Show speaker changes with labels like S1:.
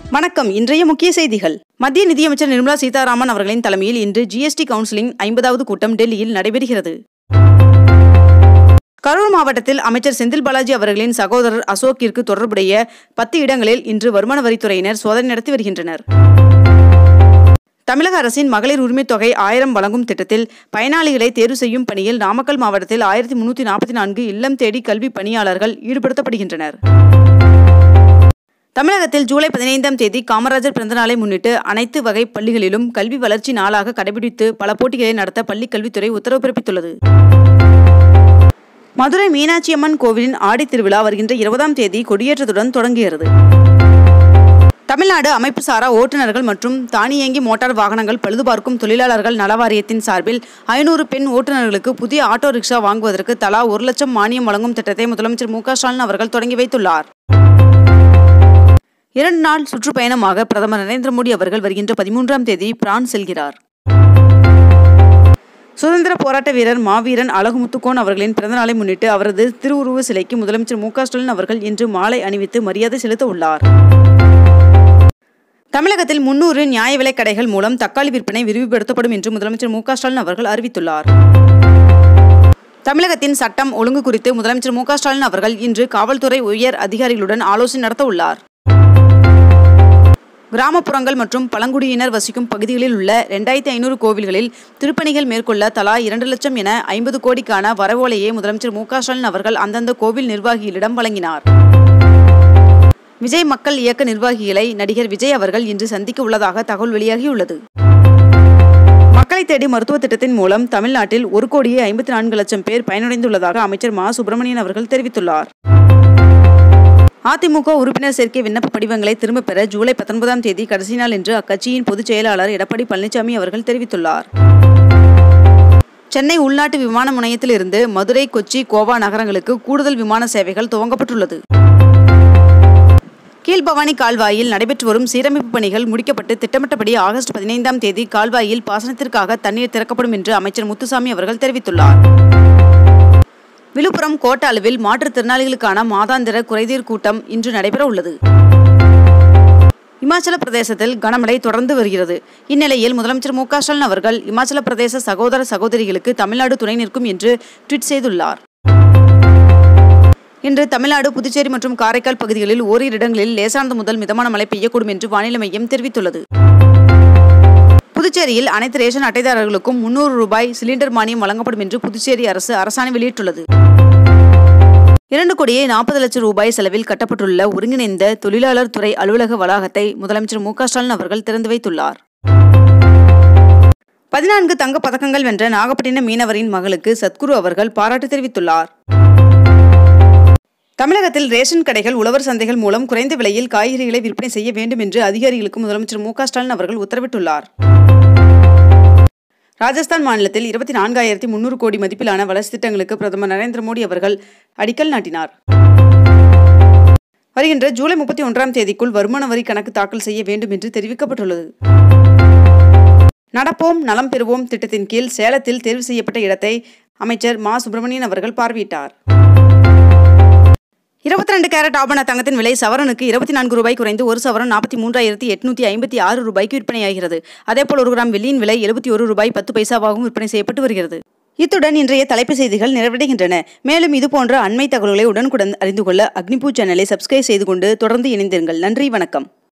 S1: வணக்கம் இன்றைய முக்கிய செய்திகள் மத்திய நிதியமைச்சர் நிர்மலா சீதாராமன் அவர்களின் தலைமையில் இன்று ஜிஎஸ்டி கவுன்சிலின் ஐம்பதாவது கூட்டம் டெல்லியில் நடைபெறுகிறது கரூர் மாவட்டத்தில் அமைச்சர் செந்தில் பாலாஜி அவர்களின் சகோதரர் அசோக்கிற்கு தொடர்புடைய பத்து இடங்களில் இன்று வருமான வரித்துறையினர் சோதனை நடத்தி வருகின்றனர் தமிழக அரசின் மகளிர் உரிமைத் தொகை ஆயிரம் வழங்கும் திட்டத்தில் பயனாளிகளை தேர்வு செய்யும் பணியில் நாமக்கல் மாவட்டத்தில் ஆயிரத்தி முன்னூற்றி நாற்பத்தி நான்கு இல்லம் தேடி கல்வி பணியாளர்கள் ஈடுபடுத்தப்படுகின்றனர் தமிழகத்தில் ஜூலை பதினைந்தாம் தேதி காமராஜர் பிறந்தநாளை முன்னிட்டு அனைத்து வகை பள்ளிகளிலும் கல்வி வளர்ச்சி நாளாக கடைபிடித்து பல போட்டிகளை நடத்த பள்ளிக் கல்வித்துறை உத்தரவு பிறப்பித்துள்ளது மதுரை மீனாட்சியம்மன் கோவிலின் ஆடித் திருவிழா வருகின்ற இருபதாம் தேதி கொடியேற்றத்துடன் தொடங்குகிறது தமிழ்நாடு அமைப்பு சாரா ஓட்டுநர்கள் மற்றும் தானியங்கி மோட்டார் வாகனங்கள் பழுதுபார்க்கும் தொழிலாளர்கள் நல வாரியத்தின் சார்பில் ஐநூறு பெண் ஓட்டுநர்களுக்கு புதிய ஆட்டோ ரிக்ஷா வாங்குவதற்கு தலா ஒரு லட்சம் மானியம் வழங்கும் திட்டத்தை முதலமைச்சர் மு க ஸ்டாலின் அவர்கள் தொடங்கி வைத்துள்ளார் இரண்டு நாள் சுற்றுப்பயணமாக பிரதமர் நரேந்திர மோடி அவர்கள் வருகின்ற பதிமூன்றாம் தேதி பிரான்ஸ் செல்கிறார் சுதந்திர போராட்ட வீரர் மாவீரன் அழகுமுத்துக்கோன் அவர்களின் பிறந்தநாளை முன்னிட்டு அவரது திருவுருவ சிலைக்கு முதலமைச்சர் மு க ஸ்டாலின் அவர்கள் இன்று மாலை அணிவித்து மரியாதை செலுத்த உள்ளார் தமிழகத்தில் முன்னூறு நியாய விலைக் கடைகள் மூலம் தக்காளி விற்பனை விரிவுபடுத்தப்படும் என்று முதலமைச்சர் மு க ஸ்டாலின் அவர்கள் அறிவித்துள்ளார் தமிழகத்தின் சட்டம் ஒழுங்கு குறித்து முதலமைச்சர் மு க ஸ்டாலின் அவர்கள் இன்று காவல்துறை உயர் அதிகாரிகளுடன் ஆலோசனை நடத்த உள்ளார் கிராமப்புறங்கள் மற்றும் பழங்குடியினர் வசிக்கும் பகுதிகளில் உள்ள ரெண்டாயிரத்தி ஐநூறு கோவில்களில் திருப்பணிகள் மேற்கொள்ள தலா இரண்டு லட்சம் என ஐம்பது கோடிக்கான வரவோலையை முதலமைச்சர் மு க ஸ்டாலின் அவர்கள் அந்தந்த கோவில் நிர்வாகிகளிடம் வழங்கினார் விஜய் மக்கள் இயக்க நிர்வாகிகளை நடிகர் விஜய் அவர்கள் இன்று சந்திக்க உள்ளதாக தகவல் வெளியாகியுள்ளது மக்களை தேடி மருத்துவ திட்டத்தின் மூலம் தமிழ்நாட்டில் ஒரு கோடியே ஐம்பத்தி நான்கு லட்சம் பேர் பயனடைந்துள்ளதாக அமைச்சர் மா சுப்பிரமணியன் அவர்கள் தெரிவித்துள்ளார் அதிமுக உறுப்பினர் சேர்க்கை விண்ணப்ப படிவங்களை திரும்பப் பெற ஜூலை பத்தொன்பதாம் தேதி கடைசி நாள் என்று அக்கட்சியின் பொதுச் செயலாளர் எடப்பாடி பழனிசாமி அவர்கள் தெரிவித்துள்ளார் சென்னை உள்நாட்டு விமான முனையத்திலிருந்து மதுரை கொச்சி கோவா நகரங்களுக்கு கூடுதல் விமான சேவைகள் துவங்கப்பட்டுள்ளது கீழ்பவானி கால்வாயில் நடைபெற்று வரும் சீரமைப்பு பணிகள் முடிக்கப்பட்டு திட்டமிட்டபடி ஆகஸ்ட் பதினைந்தாம் தேதி கால்வாயில் பாசனத்திற்காக தண்ணீர் திறக்கப்படும் என்று அமைச்சர் முத்துசாமி அவர்கள் தெரிவித்துள்ளார் விழுப்புரம் கோட்ட அளவில் மாற்றுத்திறனாளிகளுக்கான மாதாந்திர குறைதீர் கூட்டம் இன்று நடைபெற உள்ளது இமாச்சல பிரதேசத்தில் கனமழை தொடர்ந்து வருகிறது இந்நிலையில் முதலமைச்சர் மு க ஸ்டாலின் அவர்கள் இமாச்சல பிரதேச சகோதர சகோதரிகளுக்கு தமிழ்நாடு துணை நிற்கும் என்று ட்வீட் செய்துள்ளார் இன்று தமிழ்நாடு புதுச்சேரி மற்றும் காரைக்கால் பகுதிகளில் ஓரிரு இடங்களில் லேசானது முதல் மிதமான மழை பெய்யக்கூடும் என்று வானிலை மையம் தெரிவித்துள்ளது புதுச்சேரியில் அனைத்து ரேஷன் அட்டைதாரர்களுக்கும் முன்னூறு ரூபாய் சிலிண்டர் மானியம் வழங்கப்படும் என்று புதுச்சேரி அரசு அரசாணை வெளியிட்டுள்ளது இரண்டு கோடியே நாற்பது லட்சம் ரூபாய் செலவில் கட்டப்பட்டுள்ள ஒருங்கிணைந்த தொழிலாளர் துறை அலுவலக வளாகத்தை முதலமைச்சர் மு க ஸ்டாலின் அவர்கள் திறந்து வைத்துள்ளார் பதினான்கு தங்கப் பதக்கங்கள் வென்ற நாகப்பட்டினம் மீனவரின் மகளுக்கு சத்குரு அவர்கள் பாராட்டு தெரிவித்துள்ளார் தமிழகத்தில் ரேஷன் கடைகள் உழவர் சந்தைகள் மூலம் குறைந்த விலையில் காய்கறிகளை விற்பனை செய்ய வேண்டும் என்று அதிகாரிகளுக்கு முதலமைச்சர் மு க ஸ்டாலின் அவர்கள் உத்தரவிட்டுள்ளார் ராஜஸ்தான் மாநிலத்தில் இருபத்தி நான்காயிரத்தி முன்னூறு கோடி மதிப்பிலான வளர்ச்சி திட்டங்களுக்கு பிரதமர் நரேந்திர மோடி அவர்கள் அடிக்கல் நாட்டினார் வருகின்ற ஜூலை முப்பத்தி ஒன்றாம் தேதிக்குள் வருமான வரி கணக்கு தாக்கல் செய்ய வேண்டும் என்று தெரிவிக்கப்பட்டுள்ளது நடப்போம் நலம் பெறுவோம் திட்டத்தின் கீழ் சேலத்தில் தேர்வு செய்யப்பட்ட இடத்தை அமைச்சர் மா சுப்பிரமணியன் அவர்கள் பார்வையிட்டார் இருபத்தி ரெண்டு கேரட் ஆபண தங்கத்தின் விலை சவரனுக்கு இருபத்தி நான்கு ரூபாய் குறைந்து ஒரு சவரன் நாற்பத்தி மூன்றாயிரத்தி எட்நூத்தி ஐம்பத்தி ஆறு ரூபாய்க்கு விற்பனையாகிறது அதேபோல் ஒரு கிராம் வெள்ளியின் விலை எழுபத்தி ஒரு ரூபாய் பத்து பைசாவாகவும் விற்பனை செய்யப்பட்டு வருகிறது இத்துடன் இன்றைய தலைப்புச் செய்திகள் நிறைவடைகின்றன மேலும் இதுபோன்ற அண்மை தகவல்களை உடனுக்குடன் அறிந்து கொள்ள அக்னிபூ சேனலை சப்ஸ்கிரைப் செய்து கொண்டு தொடர்ந்து இணைந்திருங்கள் நன்றி வணக்கம்